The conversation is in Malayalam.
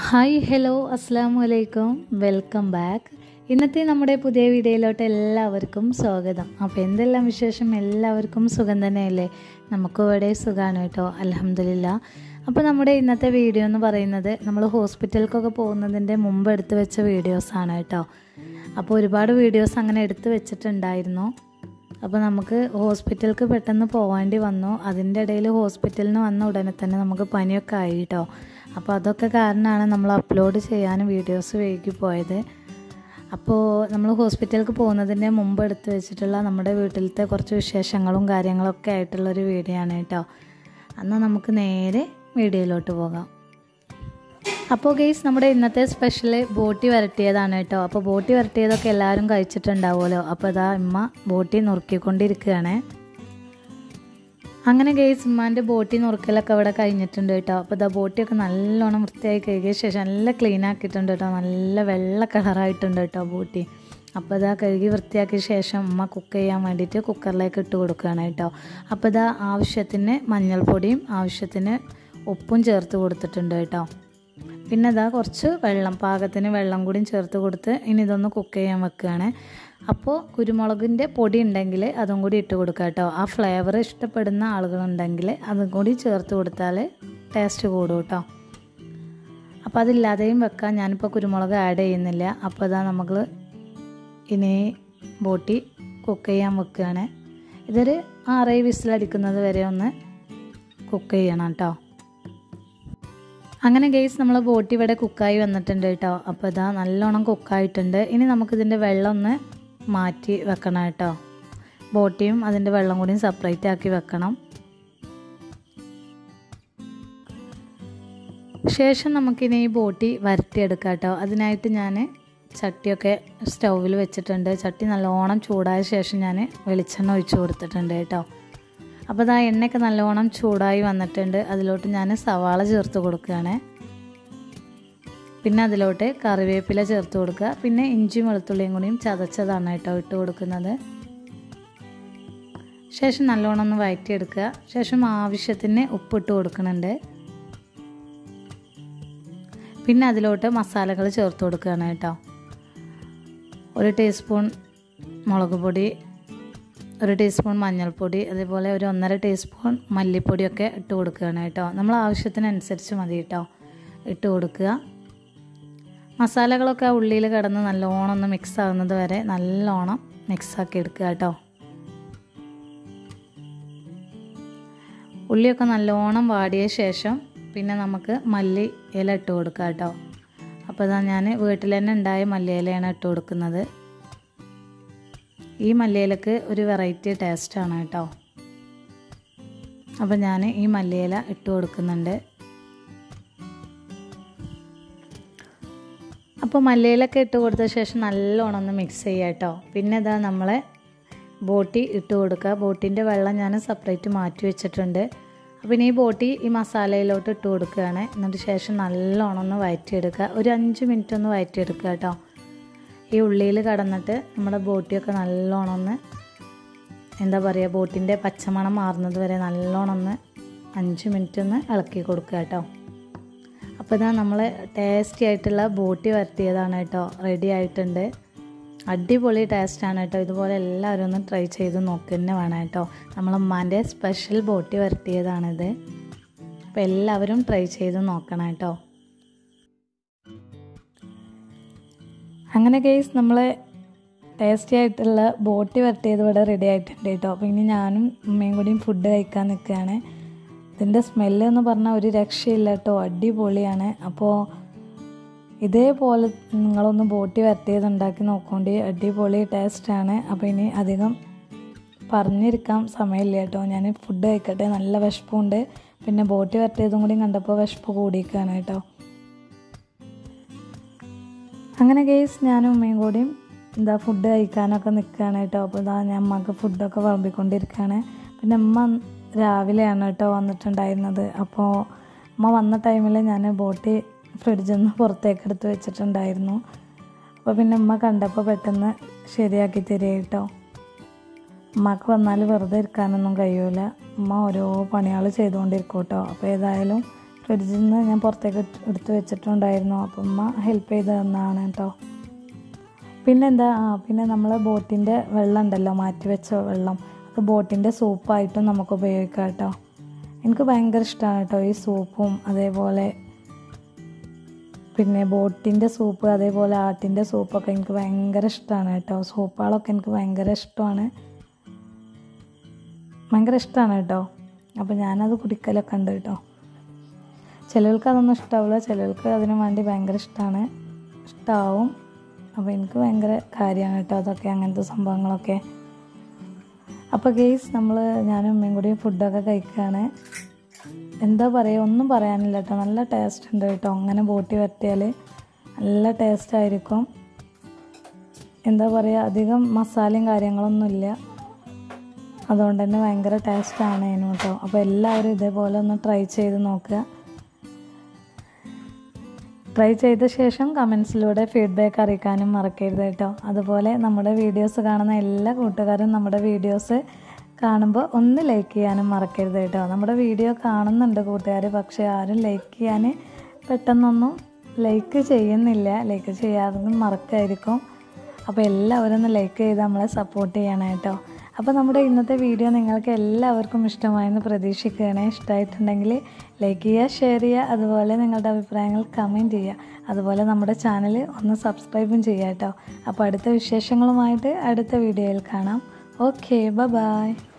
ഹായ് ഹലോ അസ്സാം വലൈക്കും വെൽക്കം ബാക്ക് ഇന്നത്തെ നമ്മുടെ പുതിയ വീഡിയോയിലോട്ട് എല്ലാവർക്കും സ്വാഗതം അപ്പോൾ എന്തെല്ലാം വിശേഷം എല്ലാവർക്കും സുഖം തന്നെയല്ലേ നമുക്കും ഇവിടെ സുഖമാണ് കേട്ടോ അലഹമില്ല അപ്പോൾ നമ്മുടെ ഇന്നത്തെ വീഡിയോ എന്ന് പറയുന്നത് നമ്മൾ ഹോസ്പിറ്റലിലേക്കൊക്കെ പോകുന്നതിൻ്റെ മുമ്പ് എടുത്തു വെച്ച വീഡിയോസാണ് കേട്ടോ അപ്പോൾ ഒരുപാട് വീഡിയോസ് അങ്ങനെ എടുത്തു വെച്ചിട്ടുണ്ടായിരുന്നു അപ്പോൾ നമുക്ക് ഹോസ്പിറ്റലിലേക്ക് പെട്ടെന്ന് പോകേണ്ടി വന്നു അതിൻ്റെ ഇടയിൽ ഹോസ്പിറ്റലിൽ നിന്ന് വന്ന ഉടനെ തന്നെ നമുക്ക് പനിയൊക്കെ ആയി കേട്ടോ അപ്പോൾ അതൊക്കെ കാരണമാണ് നമ്മൾ അപ്ലോഡ് ചെയ്യാനും വീഡിയോസ് വൈകി പോയത് അപ്പോൾ നമ്മൾ ഹോസ്പിറ്റലിലേക്ക് പോകുന്നതിൻ്റെ മുമ്പ് എടുത്ത് വെച്ചിട്ടുള്ള നമ്മുടെ വീട്ടിലത്തെ കുറച്ച് വിശേഷങ്ങളും കാര്യങ്ങളൊക്കെ ആയിട്ടുള്ളൊരു വീഡിയോ ആണ് കേട്ടോ എന്നാൽ നമുക്ക് നേരെ വീഡിയോയിലോട്ട് പോകാം അപ്പോൾ ഗെയ്സ് നമ്മുടെ ഇന്നത്തെ സ്പെഷ്യൽ ബോട്ടി വരട്ടിയതാണ് കേട്ടോ അപ്പോൾ ബോട്ടി വരട്ടിയതൊക്കെ എല്ലാവരും കഴിച്ചിട്ടുണ്ടാവുമല്ലോ അപ്പോൾ ഇതാ ഉമ്മ ബോട്ടി നുറുക്കിക്കൊണ്ടിരിക്കുകയാണ് അങ്ങനെ ഗെയ്സ് ഉമ്മാൻ്റെ ബോട്ടി നുറുക്കലൊക്കെ അവിടെ കഴിഞ്ഞിട്ടുണ്ട് കേട്ടോ അപ്പോൾ ഇതാ ബോട്ടിയൊക്കെ നല്ലോണം വൃത്തിയായി കഴുകിയ ശേഷം നല്ല ക്ലീൻ ആക്കിയിട്ടുണ്ട് കേട്ടോ നല്ല വെള്ള കളറായിട്ടുണ്ട് കേട്ടോ ബോട്ടി അപ്പോൾ ഇതാ കഴുകി വൃത്തിയാക്കിയ ശേഷം ഉമ്മ കുക്ക് ചെയ്യാൻ വേണ്ടിയിട്ട് കുക്കറിലേക്ക് ഇട്ട് കൊടുക്കുകയാണ് കേട്ടോ അപ്പോൾ ഇതാ ആവശ്യത്തിന് മഞ്ഞൾപ്പൊടിയും ആവശ്യത്തിന് ഉപ്പും ചേർത്ത് കൊടുത്തിട്ടുണ്ട് കേട്ടോ പിന്നെ ഇതാ കുറച്ച് വെള്ളം പാകത്തിന് വെള്ളം കൂടിയും ചേർത്ത് കൊടുത്ത് ഇനി ഇതൊന്ന് കുക്ക് ചെയ്യാൻ വെക്കുകയാണ് അപ്പോൾ കുരുമുളകിൻ്റെ പൊടി ഉണ്ടെങ്കിൽ അതും കൂടി ഇട്ട് കൊടുക്കുക കേട്ടോ ആ ഫ്ലേവർ ഇഷ്ടപ്പെടുന്ന ആളുകളുണ്ടെങ്കിൽ അതും കൂടി ചേർത്ത് കൊടുത്താൽ ടേസ്റ്റ് കൂടും കേട്ടോ അപ്പോൾ അതില്ലാതെയും വെക്കാം ഞാനിപ്പോൾ കുരുമുളക് ആഡ് ചെയ്യുന്നില്ല അപ്പോൾ ഇതാ നമ്മൾ ഇനി ബോട്ടി കുക്ക് ചെയ്യാൻ വെക്കുകയാണ് ഇതൊരു ആറേഴ് വിസിലടിക്കുന്നത് വരെ ഒന്ന് കുക്ക് ചെയ്യണം കേട്ടോ അങ്ങനെ ഗെയ്സ് നമ്മൾ ബോട്ടി ഇവിടെ കുക്കായി വന്നിട്ടുണ്ട് കേട്ടോ അപ്പോൾ ഇതാ നല്ലോണം കുക്കായിട്ടുണ്ട് ഇനി നമുക്കിതിൻ്റെ വെള്ളം ഒന്ന് മാറ്റി വെക്കണം കേട്ടോ ബോട്ടിയും അതിൻ്റെ വെള്ളം കൂടിയും സെപ്പറേറ്റ് ആക്കി വെക്കണം ശേഷം നമുക്കിനി ഈ ബോട്ടി വരട്ടിയെടുക്കാം കേട്ടോ അതിനായിട്ട് ഞാൻ ചട്ടിയൊക്കെ സ്റ്റൗവിൽ വെച്ചിട്ടുണ്ട് ചട്ടി നല്ലോണം ചൂടായ ശേഷം ഞാൻ വെളിച്ചെണ്ണ ഒഴിച്ചു കൊടുത്തിട്ടുണ്ട് കേട്ടോ അപ്പോൾ ഇതാ എണ്ണയൊക്കെ നല്ലോണം ചൂടായി വന്നിട്ടുണ്ട് അതിലോട്ട് ഞാൻ സവാള ചേർത്ത് കൊടുക്കുകയാണ് പിന്നെ അതിലോട്ട് കറിവേപ്പില ചേർത്ത് കൊടുക്കുക പിന്നെ ഇഞ്ചിയും വെളുത്തുള്ളിയും കൂടിയും ചതച്ചതാണ് കേട്ടോ ഇട്ട് കൊടുക്കുന്നത് ശേഷം നല്ലോണം ഒന്ന് വഴറ്റിയെടുക്കുക ശേഷം ആവശ്യത്തിന് ഉപ്പിട്ട് കൊടുക്കുന്നുണ്ട് പിന്നെ അതിലോട്ട് മസാലകൾ ചേർത്ത് കൊടുക്കുകയാണ് കേട്ടോ ഒരു ടീസ്പൂൺ മുളക് പൊടി ഒരു ടീസ്പൂൺ മഞ്ഞൾപ്പൊടി അതേപോലെ ഒരു ഒന്നര ടീസ്പൂൺ മല്ലിപ്പൊടിയൊക്കെ ഇട്ട് കൊടുക്കുകയാണ് കേട്ടോ നമ്മൾ ആവശ്യത്തിനനുസരിച്ച് മതി കേട്ടോ ഇട്ട് കൊടുക്കുക മസാലകളൊക്കെ ഉള്ളിയിൽ കിടന്ന് നല്ലോണം ഒന്ന് മിക്സ് ആകുന്നത് വരെ നല്ലോണം മിക്സാക്കി എടുക്കുക കേട്ടോ ഉള്ളിയൊക്കെ നല്ലോണം വാടിയ ശേഷം പിന്നെ നമുക്ക് മല്ലി ഇല ഇട്ട് കൊടുക്കുക കേട്ടോ അപ്പോൾ ഇതാ ഞാൻ വീട്ടിൽ തന്നെ ഉണ്ടായ മല്ലി ഇലയാണ് ഇട്ട് കൊടുക്കുന്നത് ഈ മല്ലിയിലക്ക് ഒരു വെറൈറ്റി ടേസ്റ്റാണ് കേട്ടോ അപ്പോൾ ഞാൻ ഈ മല്ലിയില ഇട്ട് കൊടുക്കുന്നുണ്ട് അപ്പോൾ മല്ലിയിലൊക്കെ ഇട്ട് കൊടുത്ത ശേഷം നല്ലോണം ഒന്ന് മിക്സ് ചെയ്യുക കേട്ടോ പിന്നെ ഇതാ നമ്മളെ ബോട്ടി ഇട്ട് കൊടുക്കുക ബോട്ടിൻ്റെ വെള്ളം ഞാൻ സെപ്പറേറ്റ് മാറ്റി വെച്ചിട്ടുണ്ട് അപ്പോൾ ഇനി ഈ ബോട്ടി ഈ മസാലയിലോട്ട് ഇട്ട് കൊടുക്കുകയാണ് എന്നിട്ട് ശേഷം നല്ലോണം ഒന്ന് വഴറ്റിയെടുക്കുക ഒരു അഞ്ച് മിനിറ്റ് ഒന്ന് വഴറ്റിയെടുക്കുക കേട്ടോ ഈ ഉള്ളിയിൽ കടന്നിട്ട് നമ്മുടെ ബോട്ടിയൊക്കെ നല്ലോണം ഒന്ന് എന്താ പറയുക ബോട്ടിൻ്റെ പച്ചമണം മാറുന്നത് വരെ നല്ലോണം ഒന്ന് അഞ്ച് മിനിറ്റ് ഒന്ന് ഇളക്കി കൊടുക്കുക കേട്ടോ അപ്പോൾ ഇതാ നമ്മൾ ടേസ്റ്റി ആയിട്ടുള്ള ബോട്ടി വരട്ടിയതാണ് കേട്ടോ റെഡി ആയിട്ടുണ്ട് അടിപൊളി ടേസ്റ്റാണ് കേട്ടോ ഇതുപോലെ എല്ലാവരും ഒന്ന് ട്രൈ ചെയ്ത് നോക്കുക തന്നെ വേണം കേട്ടോ നമ്മളമ്മേൻ്റെ സ്പെഷ്യൽ ബോട്ടി വരട്ടിയതാണിത് അപ്പോൾ എല്ലാവരും ട്രൈ ചെയ്ത് നോക്കണം കേട്ടോ അങ്ങനെ കേസ് നമ്മൾ ടേസ്റ്റി ആയിട്ടുള്ള ബോട്ടി വരട്ടിയത് ഇവിടെ റെഡി ആയിട്ടുണ്ട് കേട്ടോ അപ്പോൾ ഇനി ഞാനും ഉമ്മയും കൂടിയും ഫുഡ് കഴിക്കാൻ നിൽക്കുകയാണ് ഇതിൻ്റെ സ്മെല്ല് എന്ന് പറഞ്ഞാൽ ഒരു രക്ഷയില്ല കേട്ടോ അടിപൊളിയാണ് അപ്പോൾ ഇതേപോലെ നിങ്ങളൊന്ന് ബോട്ടി വരട്ടിയത് ഉണ്ടാക്കി നോക്കേണ്ടി അടിപൊളി ടേസ്റ്റാണ് അപ്പോൾ ഇനി അധികം പറഞ്ഞിരിക്കാൻ സമയമില്ല കേട്ടോ ഞാൻ ഫുഡ് കഴിക്കട്ടെ നല്ല വിശപ്പുണ്ട് പിന്നെ ബോട്ടി വരട്ടിയതും കൂടി കണ്ടപ്പോൾ വിശപ്പ് കൂടിയിരിക്കുകയാണ് കേട്ടോ അങ്ങനെ കേസ് ഞാനും ഉമ്മയും കൂടിയും എന്താ ഫുഡ് കഴിക്കാനൊക്കെ നിൽക്കുകയാണ് കേട്ടോ അപ്പോൾ ഇതാ ഞാൻ അമ്മക്ക് ഫുഡൊക്കെ വിളമ്പിക്കൊണ്ടിരിക്കുകയാണ് പിന്നെ അമ്മ രാവിലെയാണ് കേട്ടോ വന്നിട്ടുണ്ടായിരുന്നത് അപ്പോൾ അമ്മ വന്ന ടൈമിൽ ഞാൻ ബോട്ടി ഫ്രിഡ്ജിൽ നിന്ന് പുറത്തേക്ക് എടുത്ത് വെച്ചിട്ടുണ്ടായിരുന്നു അപ്പോൾ പിന്നെ ഉമ്മ കണ്ടപ്പോൾ പെട്ടെന്ന് ശരിയാക്കി തരിക കേട്ടോ ഉമ്മക്ക് വന്നാൽ വെറുതെ ഇരിക്കാനൊന്നും കഴിയൂല ഉമ്മ ഓരോ പണികൾ ചെയ്തുകൊണ്ടിരിക്കും കേട്ടോ അപ്പോൾ ഏതായാലും ഫ്രിഡ്ജിൽ നിന്ന് ഞാൻ പുറത്തേക്ക് എടുത്ത് എടുത്ത് വെച്ചിട്ടുണ്ടായിരുന്നു അപ്പം ഉമ്മ ഹെൽപ്പ് ചെയ്ത് തന്നതാണ് കേട്ടോ പിന്നെന്താ ആ പിന്നെ നമ്മൾ ബോട്ടിൻ്റെ വെള്ളം ഉണ്ടല്ലോ മാറ്റി വെച്ച വെള്ളം അത് ബോട്ടിൻ്റെ സൂപ്പായിട്ടും നമുക്ക് ഉപയോഗിക്കാം കേട്ടോ എനിക്ക് ഭയങ്കര ഇഷ്ടമാണ് കേട്ടോ ഈ സൂപ്പും അതേപോലെ പിന്നെ ബോട്ടിൻ്റെ സൂപ്പ് അതേപോലെ ആട്ടിൻ്റെ സൂപ്പൊക്കെ എനിക്ക് ഭയങ്കര ഇഷ്ടമാണ് കേട്ടോ സൂപ്പുകളൊക്കെ എനിക്ക് ഭയങ്കര ഇഷ്ടമാണ് ഭയങ്കര ഇഷ്ടമാണ് കേട്ടോ അപ്പോൾ ഞാനത് കുടിക്കലൊക്കെ ഉണ്ട് കേട്ടോ ചിലർക്ക് അതൊന്നും ഇഷ്ടാവില്ല ചിലർക്ക് അതിനു വേണ്ടി ഭയങ്കര ഇഷ്ടമാണ് ഇഷ്ടമാവും അപ്പോൾ എനിക്ക് ഭയങ്കര കാര്യമാണ് കേട്ടോ അതൊക്കെ അങ്ങനത്തെ സംഭവങ്ങളൊക്കെ അപ്പോൾ ഗെയ്സ് നമ്മൾ ഞാനും ഉമ്മയും കൂടി ഫുഡൊക്കെ കഴിക്കുകയാണ് എന്താ പറയുക ഒന്നും പറയാനില്ല കേട്ടോ നല്ല ടേസ്റ്റ് ഉണ്ട് കേട്ടോ അങ്ങനെ ബോട്ടി വരട്ടിയാൽ നല്ല ടേസ്റ്റ് ആയിരിക്കും എന്താ പറയുക അധികം മസാലയും കാര്യങ്ങളൊന്നുമില്ല അതുകൊണ്ട് തന്നെ ഭയങ്കര ടേസ്റ്റാണ് അതിന് കേട്ടോ അപ്പോൾ എല്ലാവരും ഇതേപോലെ ഒന്ന് ട്രൈ ചെയ്ത് നോക്കുക ട്രൈ ചെയ്ത ശേഷം കമൻസിലൂടെ ഫീഡ്ബാക്ക് അറിയിക്കാനും മറക്കരുത് കേട്ടോ അതുപോലെ നമ്മുടെ വീഡിയോസ് കാണുന്ന എല്ലാ കൂട്ടുകാരും നമ്മുടെ വീഡിയോസ് കാണുമ്പോൾ ഒന്ന് ലൈക്ക് ചെയ്യാനും മറക്കരുത് കേട്ടോ നമ്മുടെ വീഡിയോ കാണുന്നുണ്ട് കൂട്ടുകാർ പക്ഷേ ആരും ലൈക്ക് ചെയ്യാൻ പെട്ടെന്നൊന്നും ലൈക്ക് ചെയ്യുന്നില്ല ലൈക്ക് ചെയ്യാതെ മറക്കായിരിക്കും അപ്പോൾ എല്ലാവരും ഒന്ന് ലൈക്ക് ചെയ്ത് നമ്മളെ സപ്പോർട്ട് ചെയ്യണം കേട്ടോ അപ്പോൾ നമ്മുടെ ഇന്നത്തെ വീഡിയോ നിങ്ങൾക്ക് എല്ലാവർക്കും ഇഷ്ടമായെന്ന് പ്രതീക്ഷിക്കുകയാണ് ഇഷ്ടമായിട്ടുണ്ടെങ്കിൽ ലൈക്ക് ചെയ്യുക ഷെയർ ചെയ്യുക അതുപോലെ നിങ്ങളുടെ അഭിപ്രായങ്ങൾ കമൻറ്റ് ചെയ്യുക അതുപോലെ നമ്മുടെ ചാനൽ ഒന്ന് സബ്സ്ക്രൈബും ചെയ്യുക കേട്ടോ അപ്പോൾ അടുത്ത വിശേഷങ്ങളുമായിട്ട് അടുത്ത വീഡിയോയിൽ കാണാം ഓക്കെ ബൈ